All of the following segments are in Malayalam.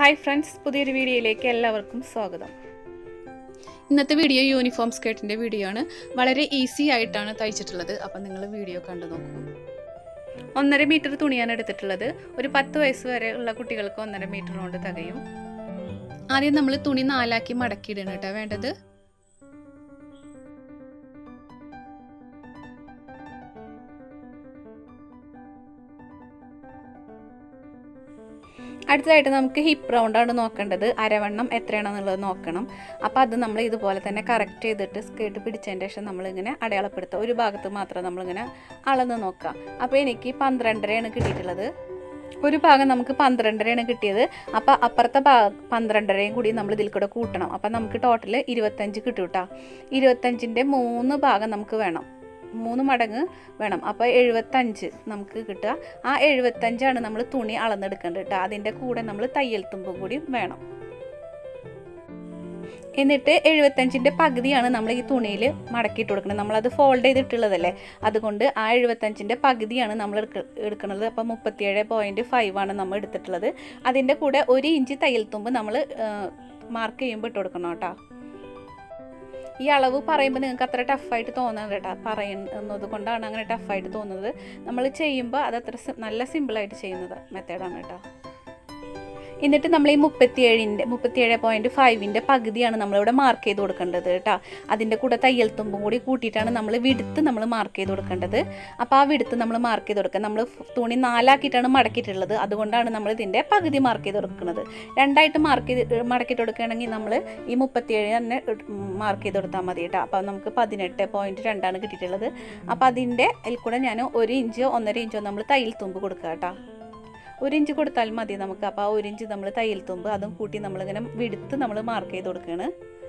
ഹായ് ഫ്രണ്ട്സ് പുതിയൊരു വീഡിയോയിലേക്ക് എല്ലാവർക്കും സ്വാഗതം ഇന്നത്തെ വീഡിയോ യൂണിഫോം സ്കേർട്ടിൻ്റെ വീഡിയോ ആണ് വളരെ ഈസി ആയിട്ടാണ് തയ്ച്ചിട്ടുള്ളത് അപ്പം നിങ്ങൾ വീഡിയോ കണ്ടു നോക്കൂ ഒന്നര മീറ്റർ തുണിയാണ് എടുത്തിട്ടുള്ളത് ഒരു പത്ത് വയസ്സ് വരെ ഉള്ള കുട്ടികൾക്ക് ഒന്നര മീറ്റർ കൊണ്ട് തികയും ആദ്യം നമ്മൾ തുണി നാലാക്കി മടക്കിയിടണം കേട്ടോ വേണ്ടത് അടുത്തതായിട്ട് നമുക്ക് ഹിപ്പ് റൗണ്ടാണ് നോക്കേണ്ടത് അരവണ്ണം എത്രയാണെന്നുള്ളത് നോക്കണം അപ്പോൾ അത് നമ്മൾ ഇതുപോലെ തന്നെ കറക്റ്റ് ചെയ്തിട്ട് സ്കേർട്ട് പിടിച്ചതിന് ശേഷം നമ്മളിങ്ങനെ അടയാളപ്പെടുത്തുക ഒരു ഭാഗത്ത് മാത്രം നമ്മളിങ്ങനെ അളന്ന് നോക്കുക അപ്പോൾ എനിക്ക് പന്ത്രണ്ടരയാണ് കിട്ടിയിട്ടുള്ളത് ഒരു ഭാഗം നമുക്ക് പന്ത്രണ്ടരയാണ് കിട്ടിയത് അപ്പോൾ അപ്പുറത്തെ ഭാഗം പന്ത്രണ്ടരയും കൂടി നമ്മൾ ഇതിൽ കൂടെ കൂട്ടണം അപ്പോൾ നമുക്ക് ടോട്ടൽ ഇരുപത്തഞ്ച് കിട്ടും കേട്ടോ ഇരുപത്തഞ്ചിൻ്റെ മൂന്ന് ഭാഗം നമുക്ക് വേണം മൂന്ന് മടങ്ങ് വേണം അപ്പോൾ എഴുപത്തഞ്ച് നമുക്ക് കിട്ടുക ആ എഴുപത്തഞ്ചാണ് നമ്മൾ തുണി അളന്നെടുക്കേണ്ടത് കേട്ടോ അതിൻ്റെ കൂടെ നമ്മൾ തയ്യൽ തുമ്പും കൂടി വേണം എന്നിട്ട് എഴുപത്തഞ്ചിൻ്റെ പകുതിയാണ് നമ്മൾ ഈ തുണിയിൽ മടക്കിയിട്ട് കൊടുക്കുന്നത് നമ്മളത് ഫോൾഡ് ചെയ്തിട്ടുള്ളതല്ലേ അതുകൊണ്ട് ആ എഴുപത്തഞ്ചിൻ്റെ പകുതിയാണ് നമ്മൾ എടുക്ക എടുക്കുന്നത് അപ്പോൾ മുപ്പത്തിയേഴ് പോയിൻറ്റ് ഫൈവ് ആണ് നമ്മൾ എടുത്തിട്ടുള്ളത് അതിൻ്റെ കൂടെ ഒരു ഇഞ്ച് തയ്യൽ തുമ്പ് നമ്മൾ മാർക്ക് ചെയ്യുമ്പോൾ ഇട്ട് കൊടുക്കണം കേട്ടോ ഈ അളവ് പറയുമ്പോൾ നിങ്ങൾക്ക് അത്ര ടഫായിട്ട് തോന്നുന്നത് കേട്ടോ പറയുന്നത് കൊണ്ടാണ് അങ്ങനെ ടഫായിട്ട് തോന്നുന്നത് നമ്മൾ ചെയ്യുമ്പോൾ അത് അത്ര നല്ല സിമ്പിളായിട്ട് ചെയ്യുന്നത് മെത്തേഡാണ് കേട്ടോ എന്നിട്ട് നമ്മൾ ഈ മുപ്പത്തിയേഴിൻ്റെ മുപ്പത്തിയേഴ് പോയിൻറ്റ് ഫൈവിൻ്റെ പകുതിയാണ് നമ്മളിവിടെ മാർക്ക് ചെയ്ത് കൊടുക്കേണ്ടത് കേട്ടോ അതിൻ്റെ കൂടെ തയ്യൽ തുമ്പും കൂടി കൂട്ടിയിട്ടാണ് നമ്മൾ വിടുത്ത് നമ്മൾ മാർക്ക് ചെയ്ത് കൊടുക്കേണ്ടത് അപ്പോൾ ആ വിടുത്ത് നമ്മൾ മാർക്ക് ചെയ്ത് കൊടുക്കുക നമ്മൾ തുണി നാലാക്കിയിട്ടാണ് മടക്കിയിട്ടുള്ളത് അതുകൊണ്ടാണ് നമ്മൾ ഇതിൻ്റെ പകുതി മാർക്ക് ചെയ്ത് കൊടുക്കുന്നത് രണ്ടായിട്ട് മാർക്ക് ചെയ്ത് മടക്കിയിട്ട് കൊടുക്കുകയാണെങ്കിൽ നമ്മൾ ഈ മുപ്പത്തിയേഴ് തന്നെ മാർക്ക് ചെയ്ത് കൊടുത്താൽ മതി കേട്ടോ അപ്പോൾ നമുക്ക് പതിനെട്ട് പോയിൻറ്റ് രണ്ടാണ് കിട്ടിയിട്ടുള്ളത് അപ്പോൾ അതിൻ്റെ അതിൽ കൂടെ ഞാൻ ഒരു ഇഞ്ചോ ഒന്നര ഇഞ്ചോ നമ്മൾ തയ്യൽ തുമ്പ് കൊടുക്കുക കേട്ടോ ഒരു ഇഞ്ച് കൊടുത്താൽ മതി നമുക്ക് അപ്പോൾ ആ ഒരു ഇഞ്ച് നമ്മൾ തയ്യൽ തുമ്പ് അതും കൂട്ടി നമ്മളിങ്ങനെ വിടുത്ത് നമ്മൾ മാർക്ക് ചെയ്ത് കൊടുക്കുകയാണ്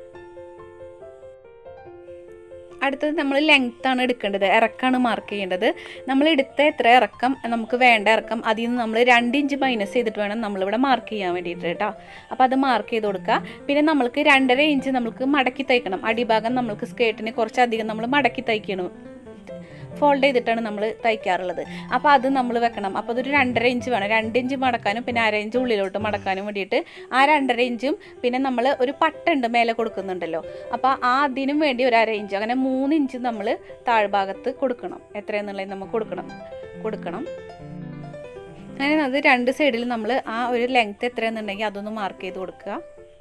അടുത്തത് നമ്മൾ ലെങ്ത് ആണ് എടുക്കേണ്ടത് ഇറക്കാണ് മാർക്ക് ചെയ്യേണ്ടത് നമ്മൾ എടുത്ത എത്ര ഇറക്കം നമുക്ക് വേണ്ട ഇറക്കം അതിൽ നിന്ന് നമ്മൾ രണ്ട് ഇഞ്ച് മൈനസ് ചെയ്തിട്ട് വേണം നമ്മളിവിടെ മാർക്ക് ചെയ്യാൻ വേണ്ടിയിട്ട് കേട്ടോ അപ്പോൾ അത് മാർക്ക് ചെയ്ത് കൊടുക്കുക പിന്നെ നമ്മൾക്ക് രണ്ടര ഇഞ്ച് നമുക്ക് മടക്കി തയ്ക്കണം അടിഭാഗം നമ്മൾക്ക് സ്കേർട്ടിന് കുറച്ചധികം നമ്മൾ മടക്കി തയ്ക്കണം ഫോൾഡ് ചെയ്തിട്ടാണ് നമ്മൾ തയ്ക്കാറുള്ളത് അപ്പോൾ അത് നമ്മൾ വെക്കണം അപ്പോൾ അതൊരു രണ്ടര ഇഞ്ച് വേണം രണ്ട് ഇഞ്ച് മടക്കാനും പിന്നെ അര ഇഞ്ച് ഉള്ളിലോട്ട് മടക്കാനും വേണ്ടിയിട്ട് ആ രണ്ടര ഇഞ്ചും പിന്നെ നമ്മൾ ഒരു പട്ടുണ്ട് മേലെ കൊടുക്കുന്നുണ്ടല്ലോ അപ്പോൾ ആ അതിനും വേണ്ടി ഒരു അര ഇഞ്ച് അങ്ങനെ മൂന്ന് ഇഞ്ച് നമ്മൾ താഴ്ഭാഗത്ത് കൊടുക്കണം എത്രയെന്നുള്ളത് നമുക്ക് കൊടുക്കണം കൊടുക്കണം അങ്ങനെ അത് രണ്ട് സൈഡിൽ നമ്മൾ ആ ഒരു ലെങ്ത് എത്രയെന്നുണ്ടെങ്കിൽ അതൊന്ന് മാർക്ക് ചെയ്ത് കൊടുക്കുക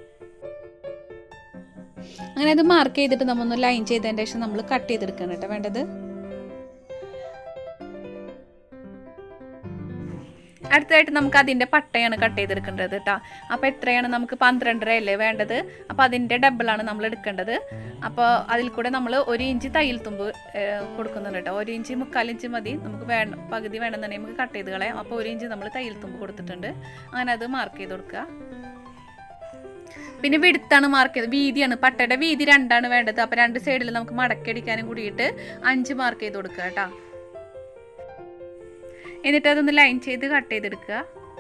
അങ്ങനെ അത് മാർക്ക് ചെയ്തിട്ട് നമ്മൊന്ന് ലൈൻ ചെയ്തതിന് ശേഷം നമ്മൾ കട്ട് ചെയ്തെടുക്കണം കേട്ടോ വേണ്ടത് അടുത്തതായിട്ട് നമുക്ക് അതിൻ്റെ പട്ടയാണ് കട്ട് ചെയ്തെടുക്കേണ്ടത് കേട്ടോ അപ്പോൾ എത്രയാണ് നമുക്ക് പന്ത്രണ്ടര അല്ലേ വേണ്ടത് അപ്പോൾ അതിൻ്റെ ഡബിളാണ് നമ്മൾ എടുക്കേണ്ടത് അപ്പോൾ അതിൽ കൂടെ നമ്മൾ ഒരു ഇഞ്ച് തയ്യൽ തുമ്പ് കൊടുക്കുന്നുണ്ട് കേട്ടോ ഒരു ഇഞ്ച് മുക്കാൽ ഇഞ്ച് മതി നമുക്ക് വേണം പകുതി വേണമെന്നുണ്ടെങ്കിൽ നമുക്ക് കട്ട് ചെയ്ത് കളയാം അപ്പോൾ ഒരു ഇഞ്ച് നമ്മൾ തയ്യൽ തുമ്പ് കൊടുത്തിട്ടുണ്ട് അങ്ങനെ അത് മാർക്ക് ചെയ്ത് കൊടുക്കുക പിന്നെ വിടുത്താണ് മാർക്ക് ചെയ്തത് വീതിയാണ് പട്ടയുടെ വീതി രണ്ടാണ് വേണ്ടത് അപ്പോൾ രണ്ട് സൈഡിൽ നമുക്ക് മടക്കടിക്കാനും കൂടിയിട്ട് അഞ്ച് മാർക്ക് ചെയ്ത് കൊടുക്കുക കേട്ടോ എന്നിട്ട് അതൊന്ന് ലൈൻ ചെയ്ത് കട്ട് ചെയ്തെടുക്കുക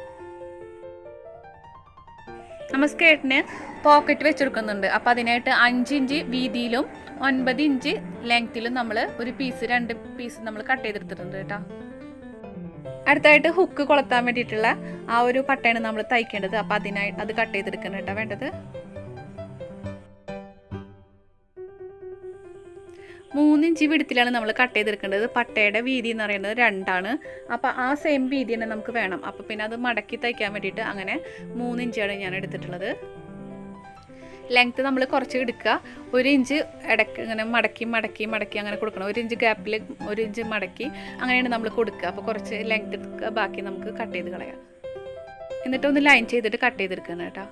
നമ്മൾ സ്കേർട്ടിന് പോക്കറ്റ് വെച്ചെടുക്കുന്നുണ്ട് അപ്പോൾ അതിനായിട്ട് അഞ്ച് ഇഞ്ച് വീതിയിലും ഒൻപത് ഇഞ്ച് ലെങ്ത്തിലും നമ്മൾ ഒരു പീസ് രണ്ട് പീസ് നമ്മൾ കട്ട് ചെയ്തെടുത്തിട്ടുണ്ട് കേട്ടോ അടുത്തായിട്ട് ഹുക്ക് കൊളുത്താൻ വേണ്ടിയിട്ടുള്ള ആ ഒരു പട്ടയാണ് നമ്മൾ തയ്ക്കേണ്ടത് അപ്പോൾ അതിനായിട്ട് അത് കട്ട് ചെയ്തെടുക്കണം കേട്ടോ വേണ്ടത് മൂന്നിഞ്ച് വിടത്തിലാണ് നമ്മൾ കട്ട് ചെയ്തെടുക്കേണ്ടത് പട്ടയുടെ വീതി എന്ന് പറയുന്നത് രണ്ടാണ് അപ്പോൾ ആ സെയിം വീതി തന്നെ നമുക്ക് വേണം അപ്പോൾ പിന്നെ അത് മടക്കി തയ്ക്കാൻ വേണ്ടിയിട്ട് അങ്ങനെ മൂന്നിഞ്ചാണ് ഞാൻ എടുത്തിട്ടുള്ളത് ലെങ്ത്ത് നമ്മൾ കുറച്ച് എടുക്കുക ഒരു ഇഞ്ച് ഇടയ്ക്ക് ഇങ്ങനെ മടക്കി മടക്കി മടക്കി അങ്ങനെ കൊടുക്കണം ഒരു ഇഞ്ച് ഗ്യാപ്പിൽ ഒരു ഇഞ്ച് മടക്കി അങ്ങനെയാണ് നമ്മൾ കൊടുക്കുക അപ്പോൾ കുറച്ച് ലെങ്ത്ത് എടുക്കുക ബാക്കി നമുക്ക് കട്ട് ചെയ്ത് കളയാം എന്നിട്ടൊന്ന് ലൈൻ ചെയ്തിട്ട് കട്ട് ചെയ്തെടുക്കണം കേട്ടോ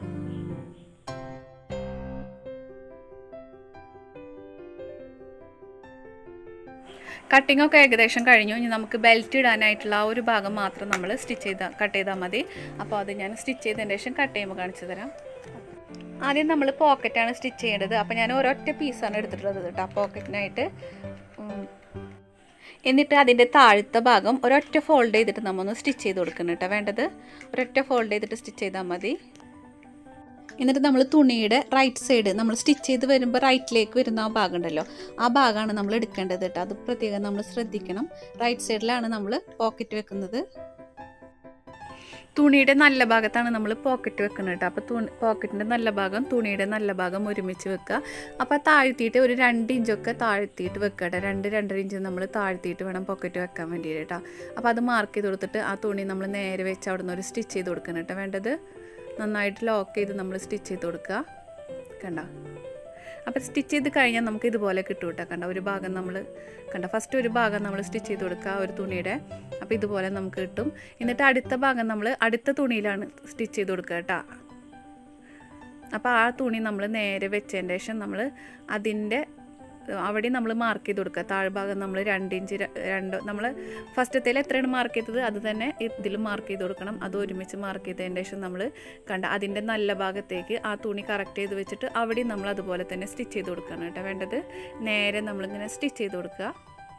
കട്ടിംഗ് ഒക്കെ ഏകദേശം കഴിഞ്ഞു ഇനി നമുക്ക് ബെൽറ്റ് ഇടാനായിട്ടുള്ള ആ ഒരു ഭാഗം മാത്രം നമ്മൾ സ്റ്റിച്ച് ചെയ്താൽ കട്ട് ചെയ്താൽ മതി അപ്പോൾ അത് ഞാൻ സ്റ്റിച്ച് ചെയ്തതിന് ശേഷം കട്ട് ചെയ്യുമ്പോൾ കാണിച്ചു തരാം ആദ്യം നമ്മൾ പോക്കറ്റാണ് സ്റ്റിച്ച് ചെയ്യേണ്ടത് അപ്പോൾ ഞാൻ ഒരൊറ്റ പീസാണ് എടുത്തിട്ടുള്ളത് കേട്ടോ പോക്കറ്റിനായിട്ട് എന്നിട്ട് അതിൻ്റെ താഴത്തെ ഭാഗം ഒരൊറ്റ ഫോൾഡ് ചെയ്തിട്ട് നമ്മൊന്ന് സ്റ്റിച്ച് ചെയ്ത് കൊടുക്കണം കേട്ടോ വേണ്ടത് ഒരൊറ്റ ഫോൾഡ് ചെയ്തിട്ട് സ്റ്റിച്ച് ചെയ്താൽ മതി എന്നിട്ട് നമ്മൾ തുണിയുടെ റൈറ്റ് സൈഡ് നമ്മൾ സ്റ്റിച്ച് ചെയ്ത് വരുമ്പോൾ റൈറ്റിലേക്ക് വരുന്ന ആ ഭാഗം ഉണ്ടല്ലോ ആ ഭാഗമാണ് നമ്മൾ എടുക്കേണ്ടത് കേട്ടോ അത് പ്രത്യേകം നമ്മൾ ശ്രദ്ധിക്കണം റൈറ്റ് സൈഡിലാണ് നമ്മൾ പോക്കറ്റ് വെക്കുന്നത് തുണിയുടെ നല്ല ഭാഗത്താണ് നമ്മൾ പോക്കറ്റ് വെക്കുന്നത് കേട്ടോ അപ്പോൾ തുണി പോക്കറ്റിൻ്റെ നല്ല ഭാഗം തുണിയുടെ നല്ല ഭാഗം ഒരുമിച്ച് വെക്കുക അപ്പോൾ താഴ്ത്തിയിട്ട് ഒരു രണ്ട് ഇഞ്ചൊക്കെ താഴ്ത്തിയിട്ട് വെക്കുക കേട്ടോ രണ്ട് രണ്ടര ഇഞ്ച് നമ്മൾ താഴ്ത്തിയിട്ട് വേണം പോക്കറ്റ് വെക്കാൻ വേണ്ടിയിട്ട് കേട്ടോ അപ്പോൾ അത് മാർക്ക് ചെയ്ത് കൊടുത്തിട്ട് ആ തുണി നമ്മൾ നേരെ വെച്ച് അവിടെ നിന്ന് ഒരു സ്റ്റിച്ച് ചെയ്ത് കൊടുക്കണം കേട്ടോ വേണ്ടത് നന്നായിട്ട് ലോക്ക് ചെയ്ത് നമ്മൾ സ്റ്റിച്ച് ചെയ്ത് കൊടുക്കുക കണ്ട അപ്പോൾ സ്റ്റിച്ച് ചെയ്ത് കഴിഞ്ഞാൽ നമുക്ക് ഇതുപോലെ കിട്ടും കേട്ടോ കണ്ട ഒരു ഭാഗം നമ്മൾ കണ്ട ഫസ്റ്റ് ഒരു ഭാഗം നമ്മൾ സ്റ്റിച്ച് ചെയ്ത് കൊടുക്കുക ഒരു തുണിയുടെ അപ്പോൾ ഇതുപോലെ നമുക്ക് കിട്ടും എന്നിട്ട് അടുത്ത ഭാഗം നമ്മൾ അടുത്ത തുണിയിലാണ് സ്റ്റിച്ച് ചെയ്ത് കൊടുക്കുക കേട്ടോ അപ്പോൾ ആ തുണി നമ്മൾ നേരെ വെച്ചതിന് ശേഷം നമ്മൾ അതിൻ്റെ അവിടെ നമ്മൾ മാർക്ക് ചെയ്ത് കൊടുക്കുക താഴ്ഭാഗം നമ്മൾ രണ്ട് ഇഞ്ച് ര- രണ്ട് നമ്മൾ ഫസ്റ്റത്തേൽ എത്രയാണ് മാർക്ക് ചെയ്തത് അത് തന്നെ ഇതിൽ മാർക്ക് ചെയ്ത് കൊടുക്കണം അത് ഒരുമിച്ച് മാർക്ക് ചെയ്തതിന് ശേഷം നമ്മൾ കണ്ട അതിൻ്റെ നല്ല ഭാഗത്തേക്ക് ആ തുണി കറക്റ്റ് ചെയ്ത് വെച്ചിട്ട് അവിടെ നമ്മൾ അതുപോലെ തന്നെ സ്റ്റിച്ച് ചെയ്ത് കൊടുക്കണം കേട്ടോ വേണ്ടത് നേരെ നമ്മളിങ്ങനെ സ്റ്റിച്ച് ചെയ്ത് കൊടുക്കുക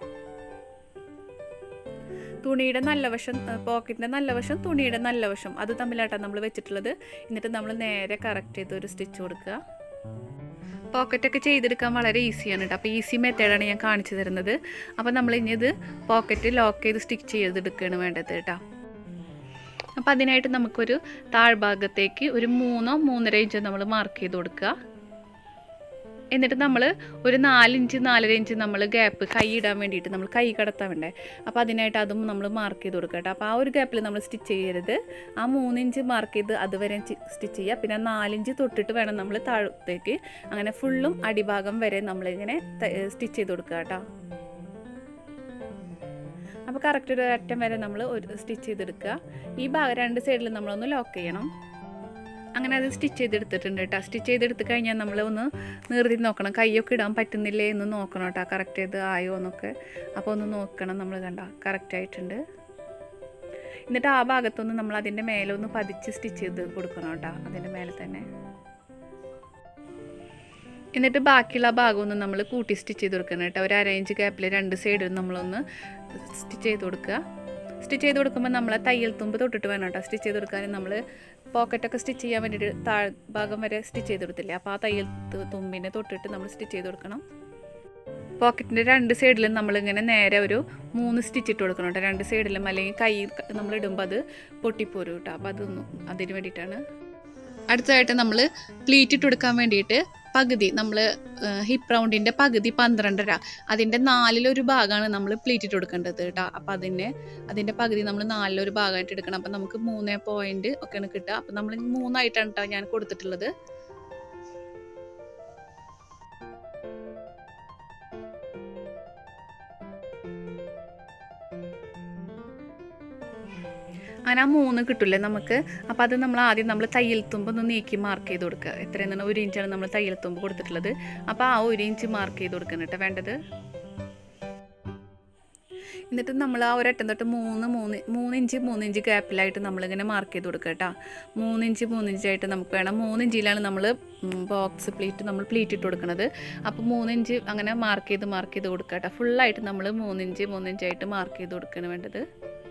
തുണിയുടെ നല്ല വശം പോക്കറ്റിൻ്റെ നല്ല വശം തുണിയുടെ നല്ല വശം അത് തമ്മിലായിട്ടാണ് നമ്മൾ വെച്ചിട്ടുള്ളത് എന്നിട്ട് നമ്മൾ നേരെ കറക്റ്റ് ചെയ്ത് ഒരു സ്റ്റിച്ച് കൊടുക്കുക പോക്കറ്റൊക്കെ ചെയ്തെടുക്കാൻ വളരെ ഈസിയാണ് കേട്ടോ അപ്പോൾ ഈസി മെത്തേഡാണ് ഞാൻ കാണിച്ചു തരുന്നത് അപ്പോൾ നമ്മൾ ഇനി ഇത് പോക്കറ്റ് ലോക്ക് ചെയ്ത് സ്റ്റിച്ച് ചെയ്തെടുക്കുകയാണ് വേണ്ടത് കേട്ടോ അപ്പോൾ അതിനായിട്ട് നമുക്കൊരു താഴ്ഭാഗത്തേക്ക് ഒരു മൂന്നോ മൂന്നര ഇഞ്ച് നമ്മൾ മാർക്ക് ചെയ്ത് കൊടുക്കുക എന്നിട്ട് നമ്മൾ ഒരു നാലിഞ്ച് നാലര ഇഞ്ച് നമ്മൾ ഗ്യാപ്പ് കൈ ഇടാൻ വേണ്ടിയിട്ട് നമ്മൾ കൈ കടത്താൻ വേണ്ടേ അപ്പോൾ അതിനായിട്ട് അതും നമ്മൾ മാർക്ക് ചെയ്ത് കൊടുക്കുക കേട്ടോ അപ്പോൾ ആ ഒരു ഗ്യാപ്പിൽ നമ്മൾ സ്റ്റിച്ച് ചെയ്യരുത് ആ മൂന്നിഞ്ച് മാർക്ക് ചെയ്ത് അതുവരെ സ്റ്റിച്ച് ചെയ്യുക പിന്നെ നാലിഞ്ച് തൊട്ടിട്ട് വേണം നമ്മൾ താഴത്തേക്ക് അങ്ങനെ ഫുള്ളും അടിഭാഗം വരെ നമ്മളിങ്ങനെ സ്റ്റിച്ച് ചെയ്ത് കൊടുക്കുക കേട്ടോ അപ്പോൾ കറക്റ്റ് ഒരു അറ്റം വരെ നമ്മൾ ഒരു സ്റ്റിച്ച് ചെയ്തെടുക്കുക ഈ ഭാഗം രണ്ട് സൈഡിൽ നമ്മളൊന്ന് ലോക്ക് ചെയ്യണം അങ്ങനെ അത് സ്റ്റിച്ച് ചെയ്തെടുത്തിട്ടുണ്ട് കേട്ടോ സ്റ്റിച്ച് ചെയ്തെടുത്ത് കഴിഞ്ഞാൽ നമ്മൾ ഒന്ന് നിർത്തി നോക്കണം കൈയൊക്കെ ഇടാൻ പറ്റുന്നില്ലേ എന്ന് നോക്കണം കേട്ടോ കറക്റ്റ് ചെയ്ത് ആയോ എന്നൊക്കെ അപ്പോൾ ഒന്ന് നോക്കണം നമ്മൾ കണ്ട കറക്റ്റ് ആയിട്ടുണ്ട് എന്നിട്ട് ആ ഭാഗത്തൊന്ന് നമ്മൾ അതിൻ്റെ മേലെ ഒന്ന് പതിച്ച് സ്റ്റിച്ച് ചെയ്ത് കൊടുക്കണം കേട്ടോ അതിൻ്റെ മേലെ തന്നെ എന്നിട്ട് ബാക്കിയുള്ള ഭാഗമൊന്ന് നമ്മൾ കൂട്ടി സ്റ്റിച്ച് ചെയ്ത് കൊടുക്കണം കേട്ടോ ഒരു അരയിഞ്ച് ഗ്യാപ്പിൽ രണ്ട് സൈഡിൽ നമ്മളൊന്ന് സ്റ്റിച്ച് ചെയ്ത് കൊടുക്കുക സ്റ്റിച്ച് ചെയ്ത് കൊടുക്കുമ്പോൾ നമ്മൾ തയ്യൽ തുമ്പ് തൊട്ടിട്ട് വേണം കേട്ടോ സ്റ്റിച്ച് ചെയ്ത് കൊടുക്കാൻ നമ്മൾ പോക്കറ്റൊക്കെ സ്റ്റിച്ച് ചെയ്യാൻ വേണ്ടിയിട്ട് താഴ്ഭാഗം വരെ സ്റ്റിച്ച് ചെയ്ത് കൊടുത്തില്ലേ അപ്പോൾ ആ തയ്യൽ തു- തുമ്പിനെ തൊട്ടിട്ട് നമ്മൾ സ്റ്റിച്ച് ചെയ്ത് കൊടുക്കണം പോക്കറ്റിൻ്റെ രണ്ട് സൈഡിലും നമ്മളിങ്ങനെ നേരെ ഒരു മൂന്ന് സ്റ്റിച്ച് ഇട്ട് കൊടുക്കണം കേട്ടോ രണ്ട് സൈഡിലും അല്ലെങ്കിൽ കൈ നമ്മൾ ഇടുമ്പോൾ അത് പൊട്ടിപ്പോരും കേട്ടോ അപ്പോൾ അതൊന്നും അതിന് വേണ്ടിയിട്ടാണ് അടുത്തതായിട്ട് നമ്മൾ പ്ലീറ്റ് ഇട്ട് കൊടുക്കാൻ വേണ്ടിയിട്ട് പകുതി നമ്മൾ ഹിപ്പ് റൗണ്ടിൻ്റെ പകുതി പന്ത്രണ്ടര അതിൻ്റെ നാലിലൊരു ഭാഗമാണ് നമ്മൾ പ്ലീറ്റ് ഇട്ട് കൊടുക്കേണ്ടത് കേട്ടോ അപ്പോൾ അതിൻ്റെ അതിൻ്റെ പകുതി നമ്മൾ നാലിലൊരു ഭാഗമായിട്ട് എടുക്കണം അപ്പം നമുക്ക് മൂന്ന് പോയിന്റ് ഒക്കെയാണ് കിട്ടുക അപ്പം നമ്മൾ മൂന്നായിട്ടാണ് കേട്ടോ ഞാൻ കൊടുത്തിട്ടുള്ളത് അങ്ങനെ ആ മൂന്ന് കിട്ടില്ലേ നമുക്ക് അപ്പോൾ അത് നമ്മൾ ആദ്യം നമ്മൾ തയ്യൽ തുമ്പ് ഒന്ന് നീക്കി മാർക്ക് ചെയ്ത് കൊടുക്കുക എത്രയെന്നാണ് ഒരു ഇഞ്ചാണ് നമ്മൾ തയ്യൽ തുമ്പ് കൊടുത്തിട്ടുള്ളത് അപ്പോൾ ആ ഒരു ഇഞ്ച് മാർക്ക് ചെയ്ത് കൊടുക്കണം കേട്ടോ വേണ്ടത് എന്നിട്ട് നമ്മൾ ആ ഒരറ്റം തൊട്ട് മൂന്ന് മൂന്ന് മൂന്നിഞ്ച് മൂന്നിഞ്ച് ഗ്യാപ്പിലായിട്ട് നമ്മളിങ്ങനെ മാർക്ക് ചെയ്ത് കൊടുക്കുക കേട്ടോ മൂന്നിഞ്ച് മൂന്നിഞ്ചായിട്ട് നമുക്ക് വേണം മൂന്നിഞ്ചിലാണ് നമ്മൾ ബോക്സ് പ്ലീറ്റ് നമ്മൾ പ്ലീറ്റ് ഇട്ട് കൊടുക്കുന്നത് അപ്പോൾ മൂന്നിഞ്ച് അങ്ങനെ മാർക്ക് ചെയ്ത് മാർക്ക് ചെയ്ത് കൊടുക്കുക കേട്ടോ ഫുള്ളായിട്ട് നമ്മൾ മൂന്നിഞ്ച് മൂന്നിഞ്ചായിട്ട് മാർക്ക് ചെയ്ത് കൊടുക്കുകയാണ് വേണ്ടത്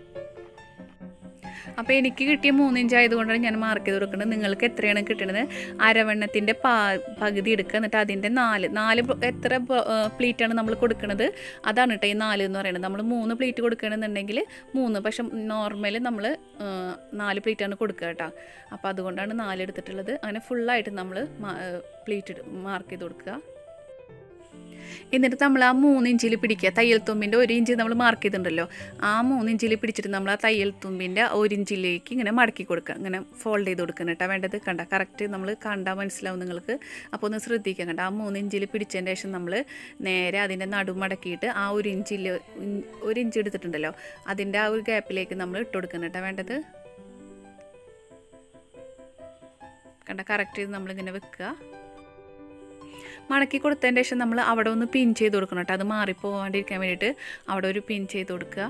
അപ്പോൾ എനിക്ക് കിട്ടിയ മൂന്നിഞ്ച് ആയതുകൊണ്ടാണ് ഞാൻ മാർക്ക് ചെയ്ത് കൊടുക്കുന്നത് നിങ്ങൾക്ക് എത്രയാണ് കിട്ടുന്നത് അരവണ്ണത്തിൻ്റെ പാ പകുതി എടുക്കുക എന്നിട്ട് അതിൻ്റെ നാല് നാല് ബ- എത്ര പ്ലീറ്റാണ് നമ്മൾ കൊടുക്കുന്നത് അതാണ് കേട്ടോ ഈ നാല് എന്ന് പറയുന്നത് നമ്മൾ മൂന്ന് പ്ലീറ്റ് കൊടുക്കുകയാണെന്നുണ്ടെങ്കിൽ മൂന്ന് പക്ഷെ നോർമൽ നമ്മൾ നാല് പ്ലീറ്റാണ് കൊടുക്കുക കേട്ടോ അപ്പോൾ അതുകൊണ്ടാണ് നാല് എടുത്തിട്ടുള്ളത് അങ്ങനെ ഫുള്ളായിട്ട് നമ്മൾ പ്ലീറ്റ് മാർക്ക് ചെയ്ത് കൊടുക്കുക എന്നിട്ട് നമ്മൾ ആ മൂന്ന് ഇഞ്ചിൽ പിടിക്കുക തയ്യൽ തുമ്പിൻ്റെ ഒരു ഇഞ്ച് നമ്മൾ മാർക്ക് ചെയ്തിട്ടുണ്ടല്ലോ ആ മൂന്ന് ഇഞ്ചിൽ പിടിച്ചിട്ട് നമ്മൾ ആ തയ്യൽ തുമ്പിൻ്റെ ഒരു ഇഞ്ചിലേക്ക് ഇങ്ങനെ മടക്കി കൊടുക്കുക ഇങ്ങനെ ഫോൾഡ് ചെയ്ത് കൊടുക്കണം കേട്ടോ വേണ്ടത് കണ്ട കറക്റ്റ് നമ്മൾ കണ്ടാൽ മനസ്സിലാവും നിങ്ങൾക്ക് അപ്പോൾ ഒന്ന് ശ്രദ്ധിക്കുക കണ്ട ആ മൂന്ന് ഇഞ്ചിൽ പിടിച്ചതിന് ശേഷം നമ്മൾ നേരെ അതിൻ്റെ നടു മടക്കിയിട്ട് ആ ഒരു ഇഞ്ചിൽ ഒരു ഇഞ്ച് എടുത്തിട്ടുണ്ടല്ലോ അതിൻ്റെ ആ ഒരു ഗ്യാപ്പിലേക്ക് നമ്മൾ ഇട്ട് കൊടുക്കണം കേട്ടോ വേണ്ടത് കണ്ട കറക്റ്റ് ചെയ്ത് നമ്മളിങ്ങനെ വെക്കുക മടക്കി കൊടുത്തതിന് ശേഷം നമ്മൾ അവിടെ ഒന്ന് പിൻ ചെയ്ത് കൊടുക്കണം കേട്ടോ അത് മാറിപ്പോവാണ്ടിരിക്കാൻ വേണ്ടിയിട്ട് അവിടെ ഒരു പിൻ ചെയ്ത് കൊടുക്കുക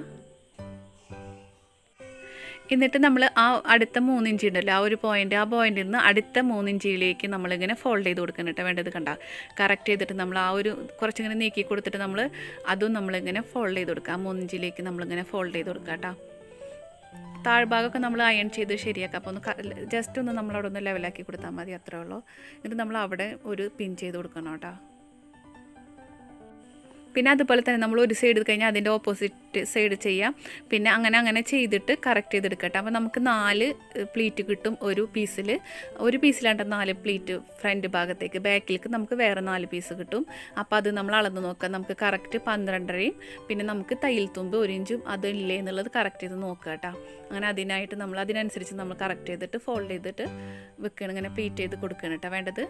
എന്നിട്ട് നമ്മൾ ആ അടുത്ത മൂന്നിഞ്ച് ഉണ്ടല്ലോ ആ ഒരു പോയിന്റ് ആ പോയിന്റിൽ നിന്ന് അടുത്ത മൂന്നിഞ്ചിലേക്ക് നമ്മളിങ്ങനെ ഫോൾഡ് ചെയ്ത് കൊടുക്കണം കേട്ടോ വേണ്ടത് കണ്ട കറക്റ്റ് ചെയ്തിട്ട് നമ്മൾ ആ ഒരു കുറച്ചിങ്ങനെ നീക്കി കൊടുത്തിട്ട് നമ്മൾ അതും നമ്മളിങ്ങനെ ഫോൾഡ് ചെയ്ത് കൊടുക്കുക ആ മൂന്നിഞ്ചിലേക്ക് നമ്മളിങ്ങനെ ഫോൾഡ് ചെയ്ത് കൊടുക്കുക കേട്ടോ താഴ്ഭാഗമൊക്കെ നമ്മൾ അയൺ ചെയ്ത് ശരിയാക്കാം അപ്പോൾ ഒന്ന് ജസ്റ്റ് ഒന്ന് നമ്മളവിടെ ഒന്ന് ലെവലാക്കി കൊടുത്താൽ മതി അത്രേ ഉള്ളൂ എന്നിട്ട് നമ്മൾ അവിടെ ഒരു പിൻ ചെയ്ത് കൊടുക്കണം കേട്ടോ പിന്നെ അതുപോലെ തന്നെ നമ്മൾ ഒരു സൈഡ് കഴിഞ്ഞാൽ അതിൻ്റെ ഓപ്പോസിറ്റ് സൈഡ് ചെയ്യാം പിന്നെ അങ്ങനെ അങ്ങനെ ചെയ്തിട്ട് കറക്റ്റ് ചെയ്തെടുക്കട്ടെ അപ്പോൾ നമുക്ക് നാല് പ്ലീറ്റ് കിട്ടും ഒരു പീസിൽ ഒരു പീസിലാണ്ട് നാല് പ്ലീറ്റ് ഫ്രണ്ട് ഭാഗത്തേക്ക് ബാക്കിലേക്ക് നമുക്ക് വേറെ നാല് പീസ് കിട്ടും അപ്പോൾ അത് നമ്മൾ അളന്ന് നോക്കാം നമുക്ക് കറക്റ്റ് പന്ത്രണ്ടരയും പിന്നെ നമുക്ക് തയ്യൽ തുമ്പ് ഒരു ഇഞ്ചും അതില്ലേ എന്നുള്ളത് കറക്റ്റ് ചെയ്ത് നോക്കുക കേട്ടോ അങ്ങനെ അതിനായിട്ട് നമ്മൾ അതിനനുസരിച്ച് നമ്മൾ കറക്റ്റ് ചെയ്തിട്ട് ഫോൾഡ് ചെയ്തിട്ട് വെക്കണം ഇങ്ങനെ പ്ലീറ്റ് ചെയ്ത് കൊടുക്കണം കേട്ടോ വേണ്ടത്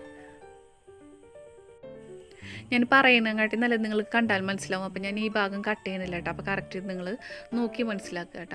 ഞാൻ പറയുന്നതിനെക്കാട്ടി നല്ലത് നിങ്ങൾ കണ്ടാൽ മനസ്സിലാവും അപ്പോൾ ഞാൻ ഈ ഭാഗം കട്ട് ചെയ്യുന്നില്ല കേട്ടോ അപ്പോൾ കറക്റ്റ് നിങ്ങൾ നോക്കി മനസ്സിലാക്കുക കേട്ടോ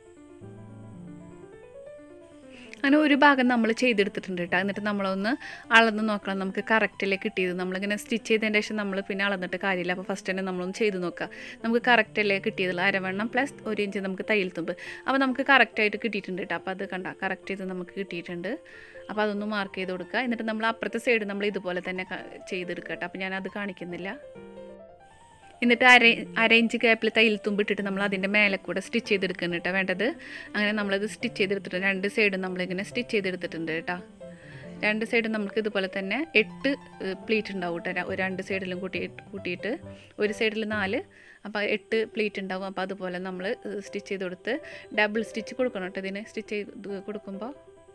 അങ്ങനെ ഒരു ഭാഗം നമ്മൾ ചെയ്തെടുത്തിട്ടുണ്ട് കേട്ടോ എന്നിട്ട് നമ്മളൊന്ന് അളന്ന് നോക്കണം നമുക്ക് കറക്റ്റിലെ കിട്ടിയത് നമ്മളിങ്ങനെ സ്റ്റിച്ച് ചെയ്തതിന് ശേഷം നമ്മൾ പിന്നെ അളന്നിട്ട് കാര്യമില്ല അപ്പോൾ ഫസ്റ്റ് തന്നെ നമ്മളൊന്ന് ചെയ്ത് നോക്കുക നമുക്ക് കറക്റ്റല്ലേ കിട്ടിയതുള്ളൂ അരവണ്ണം പ്ലസ് ഒരു ഇഞ്ച് നമുക്ക് തയ്യൽ തുമ്പ് അപ്പോൾ നമുക്ക് കറക്റ്റായിട്ട് കിട്ടിയിട്ടുണ്ട് കേട്ടോ അപ്പോൾ അത് കണ്ട കറക്റ്റ് ചെയ്ത് നമുക്ക് കിട്ടിയിട്ടുണ്ട് അപ്പോൾ അതൊന്ന് മാർക്ക് ചെയ്ത് കൊടുക്കുക എന്നിട്ട് നമ്മൾ അപ്പുറത്തെ സൈഡ് നമ്മൾ ഇതുപോലെ തന്നെ ക- ചെയ്തെടുക്കുക കേട്ടോ അപ്പോൾ ഞാനത് കാണിക്കുന്നില്ല എന്നിട്ട് അര അര ഇഞ്ച് ഗ്യാപ്പിൽ തയ്യൽ തുമ്പിട്ടിട്ട് നമ്മൾ അതിൻ്റെ മേലെ കൂടെ സ്റ്റിച്ച് ചെയ്തെടുക്കണം കേട്ടോ വേണ്ടത് അങ്ങനെ നമ്മളത് സ്റ്റിച്ച് ചെയ്തെടുത്തിട്ടുണ്ട് രണ്ട് സൈഡും നമ്മളിങ്ങനെ സ്റ്റിച്ച് ചെയ്തെടുത്തിട്ടുണ്ട് കേട്ടോ രണ്ട് സൈഡും നമുക്ക് ഇതുപോലെ തന്നെ എട്ട് പ്ലീറ്റ് ഉണ്ടാവും കേട്ടോ ര- ഒരു രണ്ട് സൈഡിലും കൂട്ടി കൂട്ടിയിട്ട് ഒരു സൈഡിൽ നാല് അപ്പോൾ എട്ട് പ്ലീറ്റ് ഉണ്ടാവും അപ്പോൾ അതുപോലെ നമ്മൾ സ്റ്റിച്ച് ചെയ്ത് കൊടുത്ത് ഡബിൾ സ്റ്റിച്ച് കൊടുക്കണം കേട്ടോ ഇതിന് സ്റ്റിച്ച് ചെയ്ത് കൊടുക്കുമ്പോൾ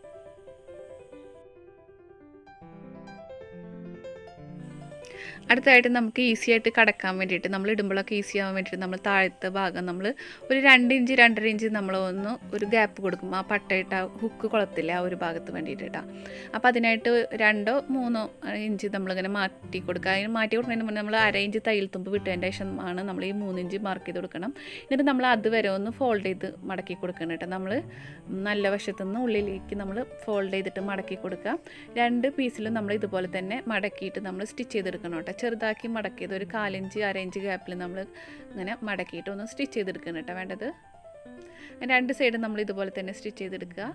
അടുത്തതായിട്ട് നമുക്ക് ഈസി ആയിട്ട് കടക്കാൻ വേണ്ടിയിട്ട് നമ്മൾ ഇടുമ്പോഴൊക്കെ ഈസി ആവാൻ വേണ്ടിയിട്ട് നമ്മൾ താഴത്തെ ഭാഗം നമ്മൾ ഒരു രണ്ട് ഇഞ്ച് രണ്ടര ഇഞ്ച് നമ്മൾ ഒന്ന് ഒരു ഗ്യാപ്പ് കൊടുക്കും ആ പട്ടയിട്ട ഹുക്ക് കുളത്തില്ല ആ ഒരു ഭാഗത്ത് വേണ്ടിയിട്ട് കേട്ടോ അപ്പോൾ അതിനായിട്ട് രണ്ടോ മൂന്നോ ഇഞ്ച് നമ്മളിങ്ങനെ മാറ്റി കൊടുക്കുക അതിന് മാറ്റി കൊടുക്കുന്നതിന് മുന്നേ നമ്മൾ അര ഇഞ്ച് തയ്യൽ തുമ്പ് വിട്ടതിൻ്റെ ശേഷം ആണ് നമ്മൾ ഈ മൂന്ന് ഇഞ്ച് മാർക്ക് ചെയ്ത് കൊടുക്കണം എന്നിട്ട് നമ്മൾ അതുവരെ ഒന്ന് ഫോൾഡ് ചെയ്ത് മടക്കി കൊടുക്കണം കേട്ടോ നമ്മൾ നല്ല വശത്തുനിന്ന് ഉള്ളിലേക്ക് നമ്മൾ ഫോൾഡ് ചെയ്തിട്ട് മടക്കി കൊടുക്കുക രണ്ട് പീസിലും നമ്മൾ ഇതുപോലെ തന്നെ മടക്കിയിട്ട് നമ്മൾ സ്റ്റിച്ച് ചെയ്തെടുക്കണം കേട്ടോ ചെറുതാക്കി മടക്കിയത് ഒരു കാലിഞ്ച് അരയിഞ്ച് ഗ്യാപ്പിൽ നമ്മൾ ഇങ്ങനെ മടക്കിയിട്ട് ഒന്ന് സ്റ്റിച്ച് ചെയ്തെടുക്കണം കേട്ടോ വേണ്ടത് രണ്ട് സൈഡും നമ്മൾ ഇതുപോലെ തന്നെ സ്റ്റിച്ച് ചെയ്തെടുക്കുക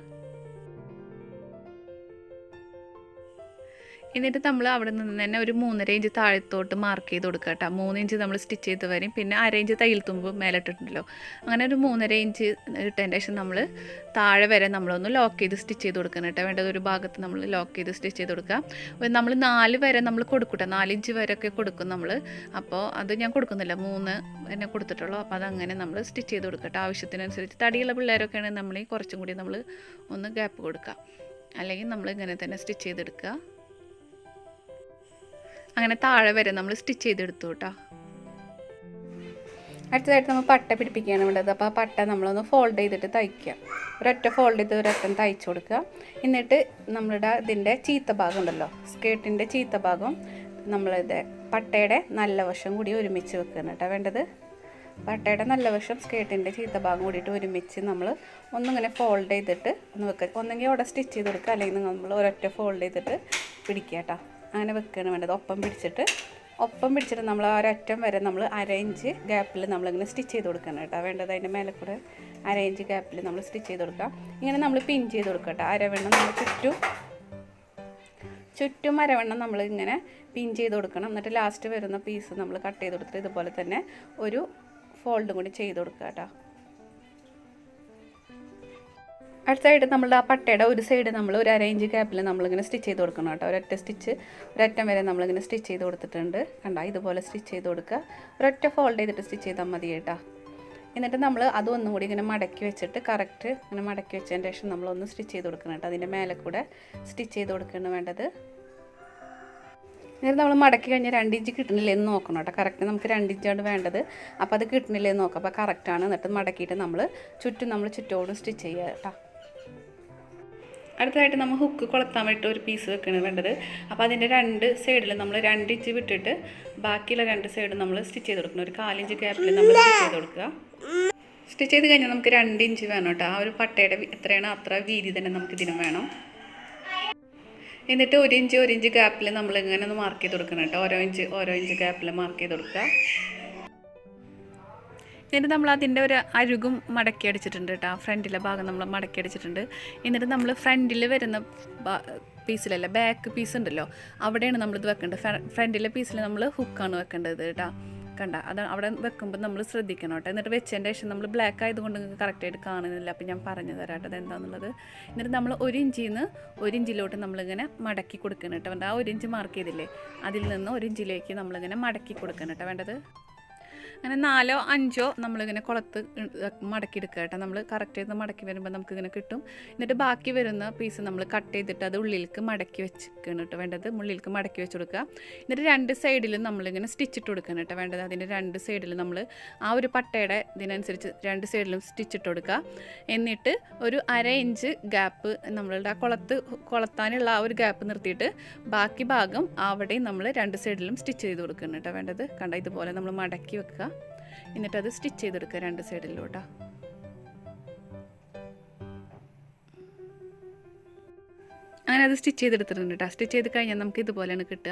എന്നിട്ട് നമ്മൾ അവിടെ നിന്ന് തന്നെ ഒരു മൂന്നര ഇഞ്ച് താഴത്തോട്ട് മാർക്ക് ചെയ്ത് കൊടുക്കുക കേട്ടോ മൂന്ന് ഇഞ്ച് നമ്മൾ സ്റ്റിച്ച് ചെയ്ത് വരും പിന്നെ അര ഇഞ്ച് തയ്യൽ തുമ്പ് മേലിട്ടിട്ടുണ്ടല്ലോ അങ്ങനെ ഒരു മൂന്നര ഇഞ്ച് ഇട്ടതിൻ്റെ ശേഷം നമ്മൾ താഴെ വരെ നമ്മളൊന്ന് ലോക്ക് ചെയ്ത് സ്റ്റിച്ച് ചെയ്ത് കൊടുക്കണം കേട്ടോ വേണ്ടത് ഒരു ഭാഗത്ത് നമ്മൾ ലോക്ക് ചെയ്ത് സ്റ്റിച്ച് ചെയ്ത് കൊടുക്കുക നമ്മൾ നാല് വരെ നമ്മൾ കൊടുക്കട്ടെ നാല് ഇഞ്ച് വരെയൊക്കെ കൊടുക്കും നമ്മൾ അപ്പോൾ അത് ഞാൻ കൊടുക്കുന്നില്ല മൂന്ന് എന്നെ കൊടുത്തിട്ടുള്ളൂ അപ്പോൾ അതങ്ങനെ നമ്മൾ സ്റ്റിച്ച് ചെയ്ത് കൊടുക്കട്ടെ ആവശ്യത്തിനനുസരിച്ച് തടിയുള്ള പിള്ളേരൊക്കെ ആണെങ്കിൽ നമ്മൾ കുറച്ചും കൂടി നമ്മൾ ഒന്ന് ഗ്യാപ്പ് കൊടുക്കുക അല്ലെങ്കിൽ നമ്മൾ ഇങ്ങനെ തന്നെ സ്റ്റിച്ച് ചെയ്തെടുക്കുക അങ്ങനെ താഴെ വരെ നമ്മൾ സ്റ്റിച്ച് ചെയ്തെടുത്തു കേട്ടോ അടുത്തതായിട്ട് നമ്മൾ പട്ട പിടിപ്പിക്കുകയാണ് വേണ്ടത് അപ്പോൾ ആ പട്ട നമ്മളൊന്ന് ഫോൾഡ് ചെയ്തിട്ട് തയ്ക്കുക ഒരൊറ്റ ഫോൾഡ് ചെയ്ത് ഒരൊറ്റം തയ്ച്ചു കൊടുക്കുക എന്നിട്ട് നമ്മളുടെ ഇതിൻ്റെ ചീത്ത ഭാഗം ഉണ്ടല്ലോ സ്കേർട്ടിൻ്റെ ചീത്ത ഭാഗം നമ്മളിത് പട്ടയുടെ നല്ല വശം കൂടി ഒരുമിച്ച് വെക്കുകയാണ് കേട്ടോ വേണ്ടത് പട്ടയുടെ നല്ല വശം സ്കേർട്ടിൻ്റെ ചീത്ത ഭാഗം കൂടിയിട്ട് ഒരുമിച്ച് നമ്മൾ ഒന്നിങ്ങനെ ഫോൾഡ് ചെയ്തിട്ട് ഒന്ന് വെക്കുക ഒന്നെങ്കിൽ അവിടെ സ്റ്റിച്ച് ചെയ്ത് കൊടുക്കുക അല്ലെങ്കിൽ നമ്മൾ ഒരൊറ്റ ഫോൾഡ് ചെയ്തിട്ട് പിടിക്കുക കേട്ടോ അങ്ങനെ വെക്കുകയാണ് വേണ്ടത് ഒപ്പം പിടിച്ചിട്ട് ഒപ്പം പിടിച്ചിട്ട് നമ്മൾ ആ ഒരറ്റം വരെ നമ്മൾ അര ഇഞ്ച് ഗ്യാപ്പിൽ നമ്മളിങ്ങനെ സ്റ്റിച്ച് ചെയ്ത് കൊടുക്കണം കേട്ടോ വേണ്ടത് അതിൻ്റെ മേലെ കൂടെ അര ഇഞ്ച് ഗ്യാപ്പിൽ നമ്മൾ സ്റ്റിച്ച് ചെയ്ത് കൊടുക്കാം ഇങ്ങനെ നമ്മൾ പിൻ ചെയ്ത് കൊടുക്കുക കേട്ടോ അരവണ്ണം നമ്മൾ ചുറ്റും ചുറ്റും അരവണ്ണം നമ്മൾ ഇങ്ങനെ പിൻ ചെയ്ത് കൊടുക്കണം എന്നിട്ട് ലാസ്റ്റ് വരുന്ന പീസ് നമ്മൾ കട്ട് ചെയ്ത് കൊടുത്തിട്ട് ഇതുപോലെ തന്നെ ഒരു ഫോൾഡും കൂടി ചെയ്ത് കൊടുക്കുക കേട്ടോ അടുത്തായിട്ട് നമ്മളുടെ ആ പട്ടയുടെ ഒരു സൈഡ് നമ്മൾ ഒരു അര ഇഞ്ച് ഗ്യാപ്പിൽ നമ്മളിങ്ങനെ സ്റ്റിച്ച് ചെയ്ത് കൊടുക്കണം കേട്ടോ ഒരൊറ്റ സ്റ്റിച്ച് ഒരറ്റം വരെ നമ്മളിങ്ങനെ സ്റ്റിച്ച് ചെയ്ത് കൊടുത്തിട്ടുണ്ട് കണ്ടോ ഇതുപോലെ സ്റ്റിച്ച് ചെയ്ത് കൊടുക്കുക ഒരൊറ്റ ഫോൾഡ് ചെയ്തിട്ട് സ്റ്റിച്ച് ചെയ്താൽ മതി കേട്ടോ എന്നിട്ട് നമ്മൾ അതും ഒന്നും കൂടി ഇങ്ങനെ മടക്കി വെച്ചിട്ട് കറക്റ്റ് ഇങ്ങനെ മടക്കി വെച്ചതിന് ശേഷം നമ്മളൊന്ന് സ്റ്റിച്ച് ചെയ്ത് കൊടുക്കണം കേട്ടോ അതിൻ്റെ മേലെ കൂടെ സ്റ്റിച്ച് ചെയ്ത് കൊടുക്കുകയാണ് വേണ്ടത് എന്നിട്ട് നമ്മൾ മടക്കി കഴിഞ്ഞാൽ രണ്ട് ഇഞ്ച് കിട്ടണില്ലേ എന്ന് നോക്കണം കേട്ടോ കറക്റ്റ് നമുക്ക് രണ്ട് ഇഞ്ചാണ് വേണ്ടത് അപ്പോൾ അത് കിട്ടണില്ലേ എന്ന് നോക്കാം അപ്പോൾ കറക്റ്റാണ് എന്നിട്ട് മടക്കിയിട്ട് നമ്മൾ ചുറ്റും നമ്മൾ ചുറ്റോടും സ്റ്റിച്ച് ചെയ്യുക കേട്ടോ അടുത്തതായിട്ട് നമ്മൾ ഹുക്ക് കൊളുത്താൻ വേണ്ടിയിട്ട് ഒരു പീസ് വെക്കണം വേണ്ടത് അപ്പോൾ അതിൻ്റെ രണ്ട് സൈഡിൽ നമ്മൾ രണ്ട് ഇഞ്ച് വിട്ടിട്ട് ബാക്കിയുള്ള രണ്ട് സൈഡ് നമ്മൾ സ്റ്റിച്ച് ചെയ്ത് കൊടുക്കണം ഒരു കാലിഞ്ച് ഗ്യാപ്പിൽ നമ്മൾ സ്റ്റിച്ച് ചെയ്ത് കൊടുക്കുക സ്റ്റിച്ച് ചെയ്ത് കഴിഞ്ഞാൽ നമുക്ക് രണ്ട് ഇഞ്ച് വേണം കേട്ടോ ആ ഒരു പട്ടയുടെ വി- എത്രയാണോ അത്ര വീതി തന്നെ നമുക്ക് ഇതിനും വേണം എന്നിട്ട് ഒരു ഇഞ്ച് ഒരു ഇഞ്ച് ഗ്യാപ്പിൽ നമ്മൾ ഇങ്ങനെ ഒന്ന് മാർക്ക് ചെയ്ത് കൊടുക്കണം കേട്ടോ ഓരോ ഇഞ്ച് ഓരോ ഇഞ്ച് ഗ്യാപ്പിൽ മാർക്ക് ചെയ്ത് കൊടുക്കുക എന്നിട്ട് നമ്മൾ അതിൻ്റെ ഒരു അരുകും മടക്കി അടിച്ചിട്ടുണ്ട് കേട്ടോ ഫ്രണ്ടിലെ ഭാഗം നമ്മൾ മടക്കി അടിച്ചിട്ടുണ്ട് എന്നിട്ട് നമ്മൾ ഫ്രണ്ടിൽ വരുന്ന പീസിലല്ല ബാക്ക് പീസ് ഉണ്ടല്ലോ അവിടെയാണ് നമ്മളിത് വെക്കേണ്ടത് ഫ്രണ്ടിലെ പീസിൽ നമ്മൾ ഹുക്കാണ് വെക്കേണ്ടത് കേട്ടോ കണ്ട അത് അവിടെ വെക്കുമ്പോൾ നമ്മൾ ശ്രദ്ധിക്കണം കേട്ടോ എന്നിട്ട് വെച്ചതിൻ്റെ ശേഷം നമ്മൾ ബ്ലാക്ക് ആയതുകൊണ്ട് നിങ്ങൾക്ക് കറക്റ്റായിട്ട് കാണുന്നില്ല അപ്പോൾ ഞാൻ പറഞ്ഞു തരാം കേട്ടോ അത് എന്താണെന്നുള്ളത് എന്നിട്ട് നമ്മൾ ഒരു ഇഞ്ചിൽ നിന്ന് ഒരു ഇഞ്ചിലോട്ട് നമ്മളിങ്ങനെ മടക്കി കൊടുക്കണം കേട്ടോ ആ ഒരു ഇഞ്ച് മാർക്ക് ചെയ്തില്ലേ അതിൽ നിന്ന് ഒരു ഇഞ്ചിലേക്ക് നമ്മളിങ്ങനെ മടക്കി കൊടുക്കണം കേട്ടോ വേണ്ടത് അങ്ങനെ നാലോ അഞ്ചോ നമ്മളിങ്ങനെ കുളത്ത് മടക്കി എടുക്കുക കേട്ടോ നമ്മൾ കറക്റ്റ് ചെയ്ത് മടക്കി വരുമ്പോൾ നമുക്കിങ്ങനെ കിട്ടും എന്നിട്ട് ബാക്കി വരുന്ന പീസ് നമ്മൾ കട്ട് ചെയ്തിട്ട് അത് ഉള്ളിലേക്ക് മടക്കി വെച്ചിരിക്കണം കേട്ടോ വേണ്ടത് ഉള്ളിലേക്ക് മടക്കി വെച്ച് കൊടുക്കുക എന്നിട്ട് രണ്ട് സൈഡിലും നമ്മളിങ്ങനെ സ്റ്റിച്ചിട്ട് കൊടുക്കണം കേട്ടോ വേണ്ടത് അതിൻ്റെ രണ്ട് സൈഡിൽ നമ്മൾ ആ ഒരു പട്ടയുടെ ഇതിനനുസരിച്ച് രണ്ട് സൈഡിലും സ്റ്റിച്ചിട്ട് കൊടുക്കുക എന്നിട്ട് ഒരു അര ഇഞ്ച് ഗ്യാപ്പ് നമ്മളുടെ ആ കുളത്ത് കുളത്താനുള്ള ആ ഒരു ഗ്യാപ്പ് നിർത്തിയിട്ട് ബാക്കി ഭാഗം അവിടെയും നമ്മൾ രണ്ട് സൈഡിലും സ്റ്റിച്ച് ചെയ്ത് കൊടുക്കണം കേട്ടോ വേണ്ടത് കണ്ട ഇതുപോലെ നമ്മൾ മടക്കി വെക്കുക എന്നിട്ട് അത് സ്റ്റിച്ച് ചെയ്തെടുക്കുക രണ്ട് സൈഡിലോട്ടാ അങ്ങനെ അത് സ്റ്റിച്ച് ചെയ്തെടുത്തിട്ടുണ്ട് കേട്ടോ സ്റ്റിച്ച് ചെയ്ത് കഴിഞ്ഞാൽ നമുക്ക് ഇതുപോലെയാണ് കിട്ടുക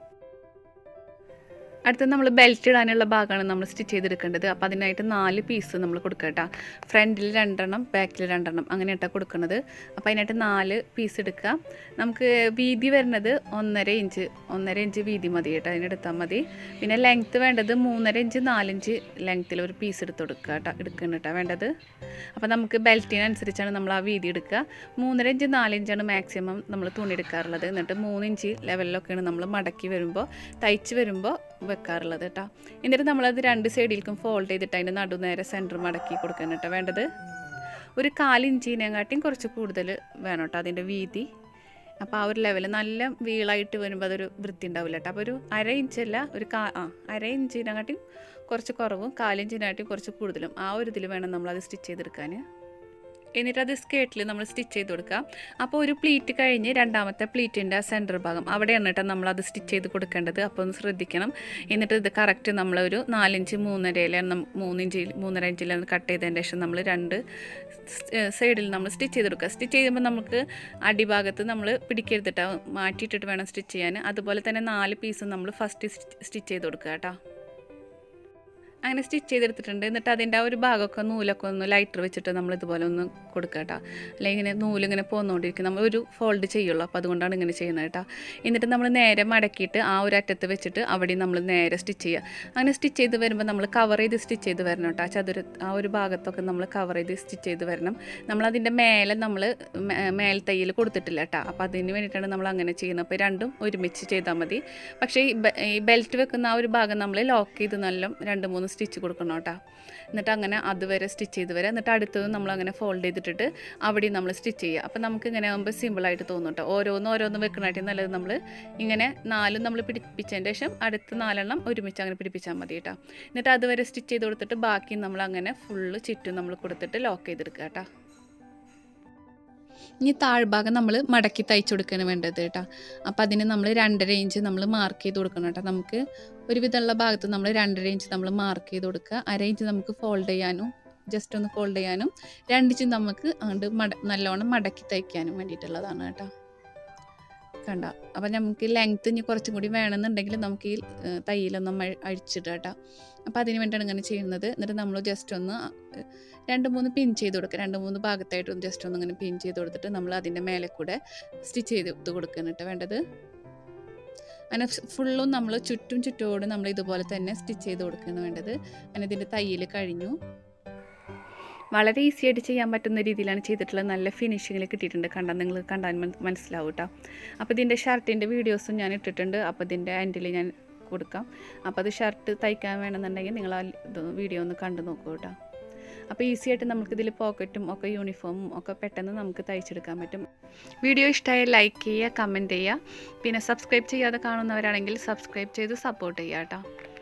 അടുത്ത നമ്മൾ ബെൽറ്റ് ഇടാനുള്ള ഭാഗമാണ് നമ്മൾ സ്റ്റിച്ച് ചെയ്തെടുക്കേണ്ടത് അപ്പോൾ അതിനായിട്ട് നാല് പീസ് നമ്മൾ കൊടുക്കുക കേട്ടോ ഫ്രണ്ടിൽ രണ്ടെണ്ണം ബാക്കിൽ രണ്ടെണ്ണം അങ്ങനെയായിട്ടാണ് കൊടുക്കുന്നത് അപ്പോൾ അതിനായിട്ട് നാല് പീസ് എടുക്കുക നമുക്ക് വീതി വരുന്നത് ഒന്നര ഇഞ്ച് ഒന്നര ഇഞ്ച് വീതി മതി കേട്ടോ അതിനെടുത്താൽ മതി പിന്നെ ലെങ്ത്ത് വേണ്ടത് മൂന്നര ഇഞ്ച് നാലിഞ്ച് ലെങ്ത്തിൽ ഒരു പീസ് എടുത്ത് കൊടുക്കുക കേട്ടോ എടുക്കണം കേട്ടോ വേണ്ടത് അപ്പോൾ നമുക്ക് ബെൽറ്റിനനുസരിച്ചാണ് നമ്മൾ ആ വീതി എടുക്കുക മൂന്നര ഇഞ്ച് നാലിഞ്ചാണ് മാക്സിമം നമ്മൾ തുണി എടുക്കാറുള്ളത് എന്നിട്ട് മൂന്നിഞ്ച് ലെവലിലൊക്കെയാണ് നമ്മൾ മടക്കി വരുമ്പോൾ തയ്ച്ച് വരുമ്പോൾ വെക്കാറുള്ളത് കേട്ടോ എന്നിട്ട് നമ്മളത് രണ്ട് സൈഡിലേക്കും ഫോൾഡ് ചെയ്തിട്ട് അതിൻ്റെ നടുനേരെ സെൻറ്റർ മടക്കി കൊടുക്കണം കേട്ടോ വേണ്ടത് ഒരു കാലിഞ്ചിനെക്കാട്ടിയും കുറച്ച് കൂടുതൽ വേണം കേട്ടോ അതിൻ്റെ വീതി അപ്പോൾ ആ ഒരു ലെവൽ നല്ല വീളായിട്ട് വരുമ്പോൾ അതൊരു വൃത്തി ഉണ്ടാവില്ല കേട്ടോ അപ്പോൾ ഒരു അര ഇഞ്ചല്ല ഒരു കാ ആ അര ഇഞ്ചിനെക്കാട്ടിയും കുറച്ച് കുറവും കാലിഞ്ചിനെക്കാട്ടിയും കുറച്ച് കൂടുതലും ആ ഒരു ഇതിൽ വേണം നമ്മളത് സ്റ്റിച്ച് ചെയ്തെടുക്കാൻ എന്നിട്ട് അത് സ്കേർട്ടിൽ നമ്മൾ സ്റ്റിച്ച് ചെയ്ത് കൊടുക്കുക അപ്പോൾ ഒരു പ്ലീറ്റ് കഴിഞ്ഞ് രണ്ടാമത്തെ പ്ലീറ്റിൻ്റെ ആ സെൻറ്റർ ഭാഗം അവിടെയാണ് കേട്ടോ നമ്മളത് സ്റ്റിച്ച് ചെയ്ത് കൊടുക്കേണ്ടത് അപ്പോൾ ഒന്ന് ശ്രദ്ധിക്കണം എന്നിട്ട് ഇത് കറക്റ്റ് നമ്മളൊരു നാലിഞ്ച് മൂന്നരയിലാണ് മൂന്നിഞ്ച് മൂന്നര ഇഞ്ചിലാണ് കട്ട് ചെയ്തതിന് ശേഷം നമ്മൾ രണ്ട് സൈഡിൽ നമ്മൾ സ്റ്റിച്ച് ചെയ്ത് കൊടുക്കുക സ്റ്റിച്ച് ചെയ്യുമ്പോൾ നമുക്ക് അടിഭാഗത്ത് നമ്മൾ പിടിക്കരുതിട്ട് മാറ്റിയിട്ടിട്ട് വേണം സ്റ്റിച്ച് ചെയ്യാൻ അതുപോലെ തന്നെ നാല് പീസ് നമ്മൾ ഫസ്റ്റ് സ്റ്റിച്ച് ചെയ്ത് കൊടുക്കുക കേട്ടോ അങ്ങനെ സ്റ്റിച്ച് ചെയ്തെടുത്തിട്ടുണ്ട് എന്നിട്ട് അതിൻ്റെ ആ ഒരു ഭാഗമൊക്കെ നൂലൊക്കെ ഒന്ന് ലൈറ്റർ വെച്ചിട്ട് നമ്മൾ ഇതുപോലെ ഒന്ന് കൊടുക്കുക കേട്ടോ അല്ലെങ്കിൽ ഇങ്ങനെ നൂലിങ്ങനെ പോന്നുകൊണ്ടിരിക്കും നമ്മൾ ഒരു ഫോൾഡ് ചെയ്യുള്ളൂ അപ്പോൾ അതുകൊണ്ടാണ് ഇങ്ങനെ ചെയ്യുന്നത് കേട്ടോ എന്നിട്ട് നമ്മൾ നേരെ മടക്കിയിട്ട് ആ ഒരു അറ്റത്ത് വെച്ചിട്ട് അവിടെ നമ്മൾ നേരെ സ്റ്റിച്ച് ചെയ്യുക അങ്ങനെ സ്റ്റിച്ച് ചെയ്ത് വരുമ്പോൾ നമ്മൾ കവർ ചെയ്ത് സ്റ്റിച്ച് ചെയ്ത് വരണം കേട്ടോ ആ ചതുര ആ ഒരു ഭാഗത്തൊക്കെ നമ്മൾ കവർ ചെയ്ത് സ്റ്റിച്ച് ചെയ്ത് വരണം നമ്മളതിൻ്റെ മേലെ നമ്മൾ മേൽത്തയ്യൽ കൊടുത്തിട്ടില്ല കേട്ടോ അപ്പോൾ അതിന് വേണ്ടിയിട്ടാണ് നമ്മൾ അങ്ങനെ ചെയ്യുന്നത് അപ്പോൾ രണ്ടും ഒരുമിച്ച് ചെയ്താൽ മതി പക്ഷേ ഈ ബെ- ഈ ബെൽറ്റ് വെക്കുന്ന ആ ഒരു ഭാഗം നമ്മൾ ലോക്ക് ചെയ്ത് നല്ല രണ്ട് മൂന്ന് സ്റ്റിച്ച് കൊടുക്കണം കേട്ടോ എന്നിട്ട് അങ്ങനെ അതുവരെ സ്റ്റിച്ച് ചെയ്ത് വരാം എന്നിട്ട് അടുത്തത് നമ്മൾ അങ്ങനെ ഫോൾഡ് ചെയ്തിട്ടിട്ട് അവിടെ നമ്മൾ സ്റ്റിച്ച് ചെയ്യുക അപ്പോൾ നമുക്ക് ഇങ്ങനെ ആകുമ്പോൾ സിമ്പിളായിട്ട് തോന്നും കേട്ടോ ഓരോന്ന് ഓരോന്ന് വെക്കണായിട്ട് നല്ലത് നമ്മൾ ഇങ്ങനെ നാലും നമ്മൾ പിടിപ്പിച്ചതിന് ശേഷം അടുത്ത നാലെണ്ണം ഒരുമിച്ച് അങ്ങനെ പിടിപ്പിച്ചാൽ മതി കേട്ടോ എന്നിട്ട് അതുവരെ സ്റ്റിച്ച് ചെയ്ത് കൊടുത്തിട്ട് ബാക്കി നമ്മൾ അങ്ങനെ ഫുള്ള് ചുറ്റും നമ്മൾ കൊടുത്തിട്ട് ലോക്ക് ചെയ്തെടുക്കുക കേട്ടോ ഇനി താഴ്ഭാഗം നമ്മൾ മടക്കി തയ്ച്ചു കൊടുക്കുകയാണ് വേണ്ടത് കേട്ടോ അപ്പോൾ അതിന് നമ്മൾ രണ്ടര ഇഞ്ച് നമ്മൾ മാർക്ക് ചെയ്ത് കൊടുക്കണം കേട്ടോ നമുക്ക് ഒരുവിധമുള്ള ഭാഗത്ത് നമ്മൾ രണ്ടര ഇഞ്ച് നമ്മൾ മാർക്ക് ചെയ്ത് കൊടുക്കുക അര ഇഞ്ച് നമുക്ക് ഫോൾഡ് ചെയ്യാനും ജസ്റ്റ് ഒന്ന് ഫോൾഡ് ചെയ്യാനും രണ്ട് ഇഞ്ച് നമുക്ക് അങ്ങോട്ട് മട നല്ലോണം മടക്കി തയ്ക്കാനും വേണ്ടിയിട്ടുള്ളതാണ് കേട്ടോ കണ്ട അപ്പം നമുക്ക് ലെങ്ത്ത് ഇനി കുറച്ചും കൂടി വേണമെന്നുണ്ടെങ്കിൽ നമുക്ക് ഈ ഏഹ്, തയ്യലൊന്ന് അഴി- അഴിച്ചിടുക കേട്ടോ അപ്പോൾ അതിന് വേണ്ടിയാണ് ഇങ്ങനെ ചെയ്യുന്നത് എന്നിട്ട് നമ്മൾ ജസ്റ്റ് ഒന്ന് ഏഹ്, രണ്ട് മൂന്ന് പിൻ ചെയ്ത് കൊടുക്കുക രണ്ട് മൂന്ന് ഭാഗത്തായിട്ട് ഒന്ന് ജസ്റ്റ് ഒന്ന് ഇങ്ങനെ പിൻ ചെയ്ത് കൊടുത്തിട്ട് നമ്മൾ അതിൻ്റെ മേലെ കൂടെ സ്റ്റിച്ച് ചെയ്ത് ഇട്ട് കൊടുക്കണം കേട്ടോ വേണ്ടത് അങ്ങനെ ഫുള്ളും നമ്മൾ ചുറ്റും ചുറ്റോട് നമ്മൾ ഇതുപോലെ തന്നെ സ്റ്റിച്ച് ചെയ്ത് കൊടുക്കുകയാണ് വേണ്ടത് അങ്ങനെ ഇതിൻ്റെ തയ്യൽ കഴിഞ്ഞു വളരെ ഈസി ആയിട്ട് ചെയ്യാൻ പറ്റുന്ന രീതിയിലാണ് ചെയ്തിട്ടുള്ളത് നല്ല ഫിനിഷിങ്ങിൽ കിട്ടിയിട്ടുണ്ട് കണ്ടാൽ നിങ്ങൾ കണ്ടാൽ മന- മനസ്സിലാവും കേട്ടോ അപ്പോൾ ഇതിൻ്റെ ഷർട്ടിൻ്റെ വീഡിയോസും ഞാൻ ഇട്ടിട്ടുണ്ട് അപ്പോൾ ഇതിൻ്റെ എൻഡിൽ ഞാൻ കൊടുക്കാം അപ്പോൾ അത് ഷർട്ട് തയ്ക്കാൻ വേണമെന്നുണ്ടെങ്കിൽ നിങ്ങൾ ആ ഇത് വീഡിയോ ഒന്ന് കണ്ടു നോക്കൂ കേട്ടോ അപ്പോൾ ഈസി ആയിട്ട് നമുക്കിതിൽ പോക്കറ്റും ഒക്കെ യൂണിഫോമും ഒക്കെ പെട്ടെന്ന് നമുക്ക് തയ്ച്ചെടുക്കാൻ പറ്റും വീഡിയോ ഇഷ്ടമായ ലൈക്ക് ചെയ്യുക കമൻറ്റ് ചെയ്യുക പിന്നെ സബ്സ്ക്രൈബ് ചെയ്യാതെ കാണുന്നവരാണെങ്കിൽ സബ്സ്ക്രൈബ് ചെയ്ത് സപ്പോർട്ട് ചെയ്യുക കേട്ടോ